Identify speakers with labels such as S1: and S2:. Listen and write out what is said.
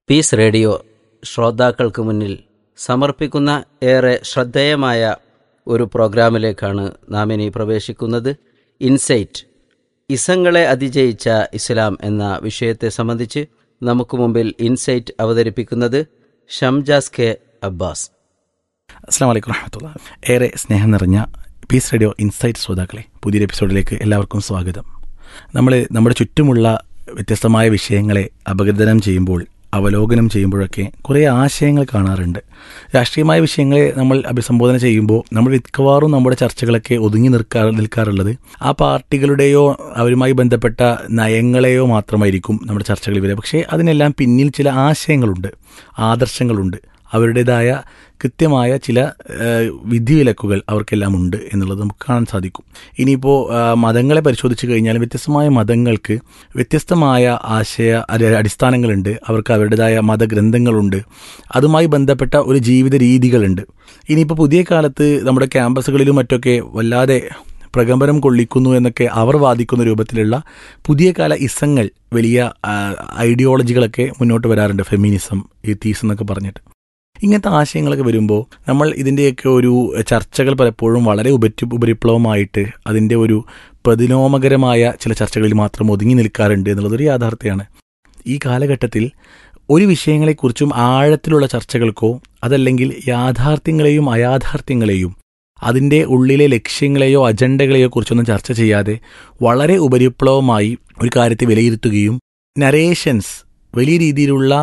S1: piece radio ശ്രോതാക്കൾക്ക് മുന്നിൽ സമർപ്പിക്കുന്ന ഏറെ ശ്രദ്ധേയമായ ഒരു പ്രോഗ്രാമിലേക്കാണ് നാം ഇനി പ്രവേശിക്കുന്നത് ഇൻസൈറ്റ് ഇസങ്ങളെ അതിജയിച്ച ഇസ്ലാം എന്ന വിഷയത്തെ സംബന്ധിച്ച് നമുക്ക് മുമ്പിൽ ഇൻസൈറ്റ് അവതരിപ്പിക്കുന്നത് ഷംജാസ് കെ അബ്ബാസ്
S2: അസ്സാം വലൈക്കും വറഹമത്തുള്ള ഏറെ സ്നേഹം നിറഞ്ഞ പീസ് റേഡിയോ ഇൻസൈറ്റ് ശ്രോതാക്കളെ പുതിയൊരു എപ്പിസോഡിലേക്ക് എല്ലാവർക്കും സ്വാഗതം നമ്മൾ നമ്മുടെ ചുറ്റുമുള്ള വ്യത്യസ്തമായ വിഷയങ്ങളെ അപഗ്രഥനം ചെയ്യുമ്പോൾ അവലോകനം ചെയ്യുമ്പോഴൊക്കെ കുറേ ആശയങ്ങൾ കാണാറുണ്ട് രാഷ്ട്രീയമായ വിഷയങ്ങളെ നമ്മൾ അഭിസംബോധന ചെയ്യുമ്പോൾ നമ്മൾ മിക്കവാറും നമ്മുടെ ചർച്ചകളൊക്കെ ഒതുങ്ങി നിൽക്കാ നിൽക്കാറുള്ളത് ആ പാർട്ടികളുടെയോ അവരുമായി ബന്ധപ്പെട്ട നയങ്ങളെയോ മാത്രമായിരിക്കും നമ്മുടെ ചർച്ചകളിൽ വരിക പക്ഷേ അതിനെല്ലാം പിന്നിൽ ചില ആശയങ്ങളുണ്ട് ആദർശങ്ങളുണ്ട് അവരുടേതായ കൃത്യമായ ചില വിധിവിലക്കുകൾ അവർക്കെല്ലാം ഉണ്ട് എന്നുള്ളത് നമുക്ക് കാണാൻ സാധിക്കും ഇനിയിപ്പോൾ മതങ്ങളെ പരിശോധിച്ച് കഴിഞ്ഞാൽ വ്യത്യസ്തമായ മതങ്ങൾക്ക് വ്യത്യസ്തമായ ആശയ അടിസ്ഥാനങ്ങളുണ്ട് അവർക്ക് അവരുടേതായ മതഗ്രന്ഥങ്ങളുണ്ട് അതുമായി ബന്ധപ്പെട്ട ഒരു ജീവിത രീതികളുണ്ട് ഇനിയിപ്പോൾ പുതിയ കാലത്ത് നമ്മുടെ ക്യാമ്പസുകളിലും മറ്റൊക്കെ വല്ലാതെ പ്രകമ്പനം കൊള്ളിക്കുന്നു എന്നൊക്കെ അവർ വാദിക്കുന്ന രൂപത്തിലുള്ള പുതിയ കാല ഇസങ്ങൾ വലിയ ഐഡിയോളജികളൊക്കെ മുന്നോട്ട് വരാറുണ്ട് ഫെമിനിസം തീസ് എന്നൊക്കെ പറഞ്ഞിട്ട് ഇങ്ങനത്തെ ആശയങ്ങളൊക്കെ വരുമ്പോൾ നമ്മൾ ഇതിൻ്റെയൊക്കെ ഒരു ചർച്ചകൾ പലപ്പോഴും വളരെ ഉപരി ഉപരിപ്ലവമായിട്ട് അതിൻ്റെ ഒരു പ്രതിലോമകരമായ ചില ചർച്ചകളിൽ മാത്രം ഒതുങ്ങി നിൽക്കാറുണ്ട് എന്നുള്ളതൊരു യാഥാർത്ഥ്യമാണ് ഈ കാലഘട്ടത്തിൽ ഒരു വിഷയങ്ങളെക്കുറിച്ചും ആഴത്തിലുള്ള ചർച്ചകൾക്കോ അതല്ലെങ്കിൽ യാഥാർത്ഥ്യങ്ങളെയും അയാഥാർത്ഥ്യങ്ങളെയും അതിൻ്റെ ഉള്ളിലെ ലക്ഷ്യങ്ങളെയോ അജണ്ടകളെയോ കുറിച്ചൊന്നും ചർച്ച ചെയ്യാതെ വളരെ ഉപരിപ്ലവമായി ഒരു കാര്യത്തെ വിലയിരുത്തുകയും നരേഷൻസ് വലിയ രീതിയിലുള്ള